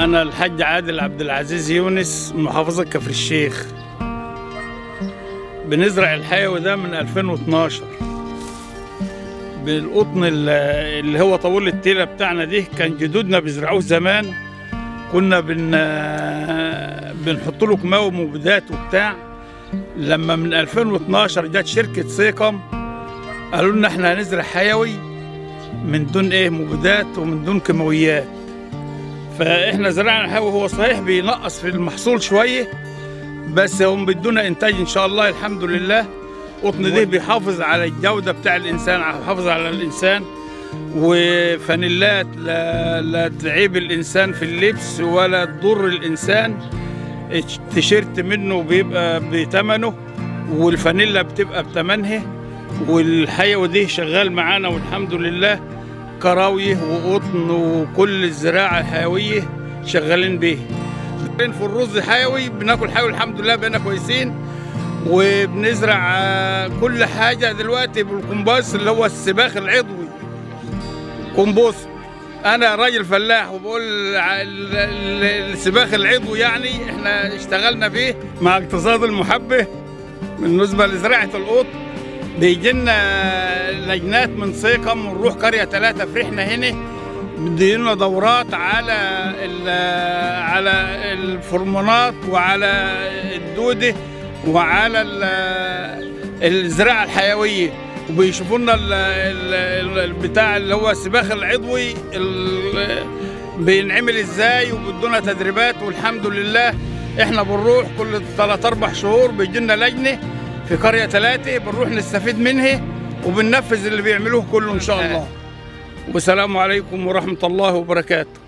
أنا الحاج عادل عبد العزيز يونس من محافظة كفر الشيخ بنزرع الحيوي ده من 2012 بالقطن ال- اللي هو طول التيلة بتاعنا دي كان جدودنا بيزرعوه زمان كنا بن بنحط له كماوي ومبيدات وبتاع لما من 2012 جت شركة سيكم قالوا لنا احنا هنزرع حيوي من دون ايه مبيدات ومن دون كيماويات فاحنا زرعنا الحيوي هو صحيح بينقص في المحصول شويه بس هم بيدونا انتاج ان شاء الله الحمد لله قطن ده بيحافظ على الجوده بتاع الانسان بيحافظ على الانسان وفانيلات لا, لا تعيب الانسان في اللبس ولا تضر الانسان التيشيرت منه بيبقى بثمنه والفانيلا بتبقى بثمنها والحيوي دي شغال معانا والحمد لله كراويه وقطن وكل الزراعه الحيويه شغالين بيه في الرز حيوي بناكل حيوي الحمد لله بقينا كويسين وبنزرع آه، كل حاجه دلوقتي بالكومباس اللي هو السباخ العضوي كومبوست انا راجل فلاح وبقول ع- ال- ال- السباخ العضوي يعني احنا اشتغلنا فيه مع اقتصاد المحبه بالنسبه لزراعه القط بيجي لنا لجنات من سيقم ونروح قريه ثلاثه فرحنا هنا مدينا دورات على ال- على الفرمونات وعلى الدوده وعلى ال- الزراعه الحيويه وبيشوفوا لنا ال- ال- ال- البتاع اللي هو السباخ العضوي ال- بينعمل ازاي وبيدونا تدريبات والحمد لله احنا بنروح كل ثلاث اربع شهور بيجي لنا لجنه في قريه ثلاثه بنروح نستفيد منها وبننفذ اللي بيعملوه كله ان شاء الله والسلام عليكم ورحمه الله وبركاته